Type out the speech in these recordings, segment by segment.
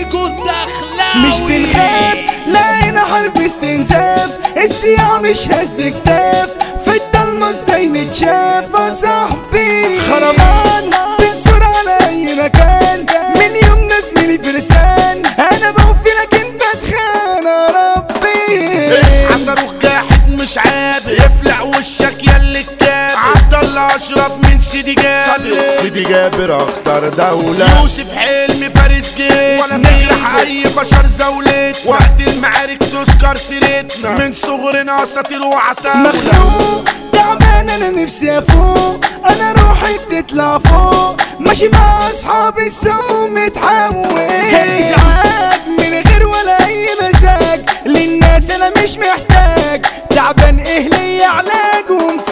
فيكو دخلاوي مش بنخاف لقينا حرب استنزاف السياح مش هز كتاف في الضلمة ازاي نتشاف يا صاحبي خربان بنصور على اي مكان من يومنا زميلي فرسان انا بوفي لكن بتخان يا ربي اصحى صاروخ جاحد مش عاب يفلع وشك ياللي الكاب عبد الله اشرف من سيدي جابر سيدي جابر اخطر دولة يوسف حلمي فارس جيت ولا نجرح اي بشر زولت وقت المعارك تذكر سيرتنا من صغرنا اساطير وعتاولة مخنوق تعبان انا نفسي افوق انا روحي بتطلع فوق ماشي مع اصحابي السوق متحول ازعاج من غير ولا اي مزاج للناس انا مش محتاج تعبان ايه ليا علاج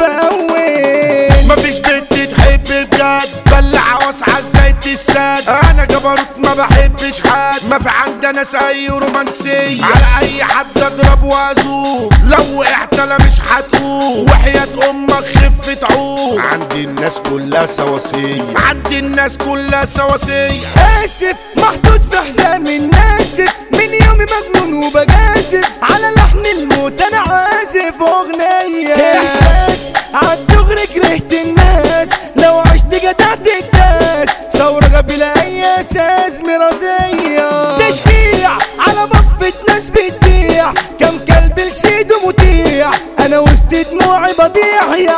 ومفول مفيش بنت تحب بجد بلع واسعى زيت السد انا جبروت ما بحبش حد ما في عندنا اي رومانسية على اي حد اضرب وازوق لو وقعت انا مش هتقوم وحياة امك خف تعوق عندي الناس كلها سواسية عندي الناس كلها سواسية اسف محطوط في حزام الناسف من يومي مجنون وبجازف على لحن الموت انا عازف اغنية احساس عالدغري كرهت الناس لو عشت جدعت الناس ثورة بلا اي اساس مرازية تشجيع على بفة ناس بتبيع كم كلب لسيده مطيع انا وسط دموعي بضيع يا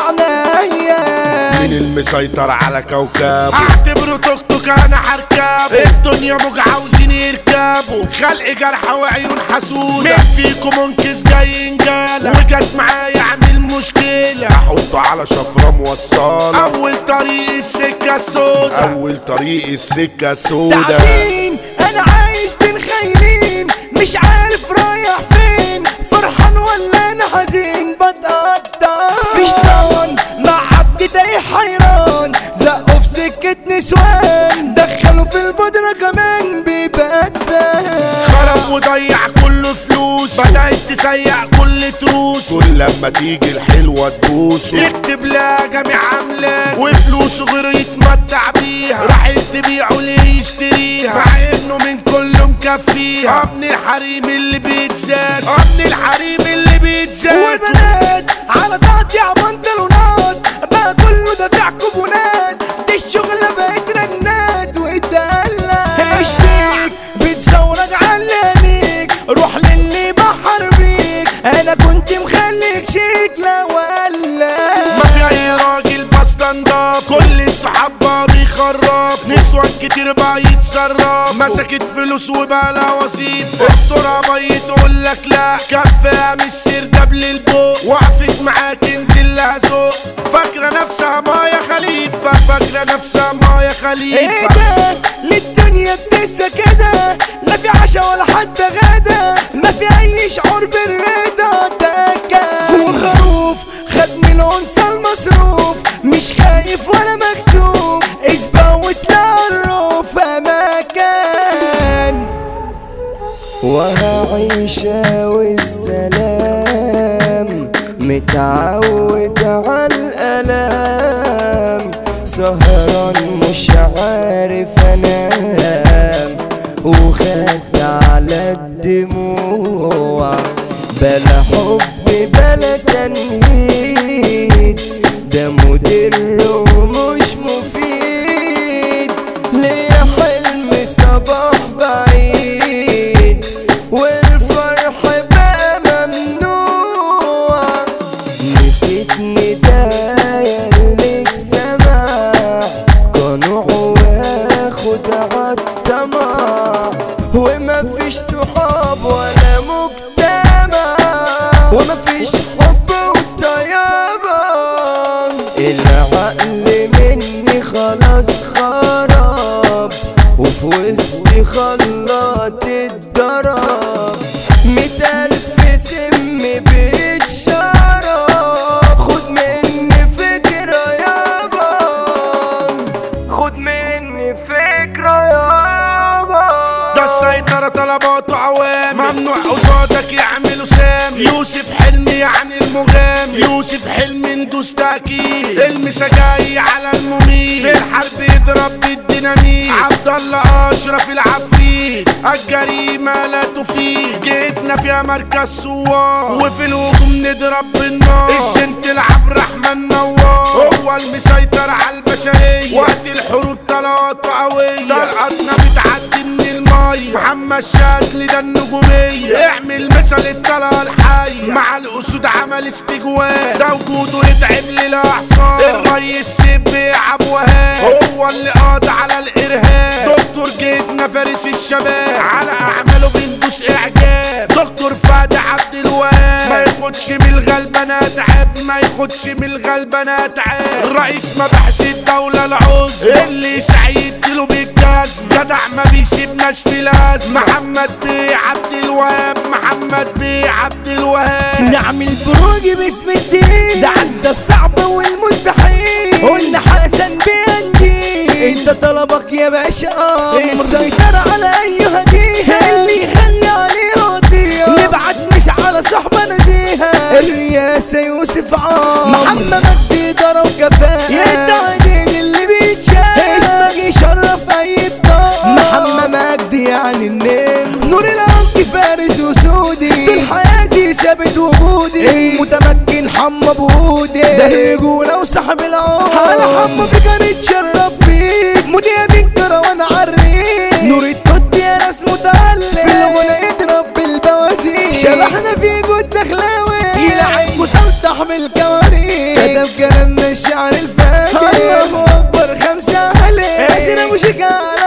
عينيا مين المسيطر على كوكب اعتبره توك توك انا هركب الدنيا موج عاوزين يركبوا خلق جرحى وعيون حسودة مين فيكم منكس جاي ينجالة وجت معايا اعمل مشكلة احطه على شفرة موصلة اول طريق السكة السودا اول طريق السكة السودا تعبين انا عايش بين خاينين مش عارف رايح فين فرحان ولا انا حزين بتقطع في شيطان مع عبد تايه حيران زقوا في سكة نسوان دخلوا في البودرة كمان بيبدل خرب وضيع كل فلوس بدأت تسيع كل تروس كل لما تيجي الحلوة تبوس يكتب لها جميع عملاك وفلوسه غير يتمتع بيها راح تبيعه ليه يشتريها مع انه من كله مكفيها ابن الحريم اللي بيتزاد ابن الحريم اللي بيتزاد والبنات على تقطيع بنطلونات بقى كله دافع كوبونات دي الشغلة بقت رنات واتدلع اشتيك بتصورك علانيك روح للي بحر بيك انا كنت مخليك شيك لا ولا ما في اي راجل بستنضاف كل الصحاب بقى بيخرب نسوان كتير بقى يتصرف مسكت فلوس وبقى لها وظيفة استرها بي تقول لك لا كفاها مش سير قبل البوق وقفت معاك انزل لها ذوق فاكرة نفسها مايا خليفة فاكرة نفسها مايا ايه خليفة ده للدنيا بتسا كده لا في عشا ولا حتى غدا ما في اي شعور بالرضا تكا وخروف خد من الانثى المصروف مش خايف ولا مكسوف اسبق وتعرف مكان وهعيشة والسلام متعود على الألام سهران مش عارف انام وخد على الدموع بلا حب بلا تنهيد ده مدر ومش مفيد ليا حلم صباح بعيد والفرح بقى ممنوع نسيت ندايا اللي اتسمع قنوع واخد عالطمع ومفيش صحاب ولا مجتمع ومفيش حب وطيابة العقل مني خلاص خراب وفي وسطي خلاط الضرب ميت ألف سم بيتشرب خد مني فكرة يابا خد مني فكرة يابا ده السيطرة طلباته عوام ممنوع قصادك يعملوا سام يوسف حلمي يعني المغامر يوسف حلم ندوس تأكيد المسا جاي على المميت في الحرب يضرب بالديناميت عبد الله اشرف العفريت الجريمة لا تفيد جيتنا فيها مركز سوار وفي الهجوم نضرب بالنار الجنت العب رحمن نوار هو المسيطر على البشرية وقت الحروب طلقاته قوية طلقاتنا بتعدي من المية محمد شاذلي ده النجومية اعمل مثل الطلقة الحية مع الأسود عمل استجواب ده وجوده يتعب للأعصاب الريس سيب بيلعب وهاب هو اللي قاضي على الإرهاب دكتور جيتنا فارس الشباب على أعماله بندوس إعجاب دكتور فهد عبد الوهاب ما ياخدش من الغلبانات عيب ما ياخدش من الغلبانات عيب رئيس مباحث الدولة العظمى اللي سعيد له بالجاز جدع ما بيسيبناش في لاز محمد بيه عبد الوهاب محمد بيه عبد الوهاب نعمل بروج باسم الدين ده عدى الصعب والمستحيل قلنا حسن بيندي انت طلبك يا باشا اه السيطرة على اي هدية اللي يخلي عليه راضية نبعت مش على صحبة نزيهة الرياسة يوسف عام محمد مجدي ضرب كفاءة يدعي اللي بيتشاف اسمك يشرف اي بطاقة محمد مجدي يعني النجم نور العمق فارس وسودي طول حياتي ثابت وجودي متمكن حمى بودي ده رجولة وصاحب العمر على حمى بكر اتشرف بيك مذيع بنكرة وانا عريك نور التوت يا ناس متعلق في الغنى يضرب بالبوازيك شبحنا في جود دخلاوي يلعب مسلطح بالكوارث كتب كلامنا الشعر الفاجر الله اكبر خمسة عليه عشرة مشكلة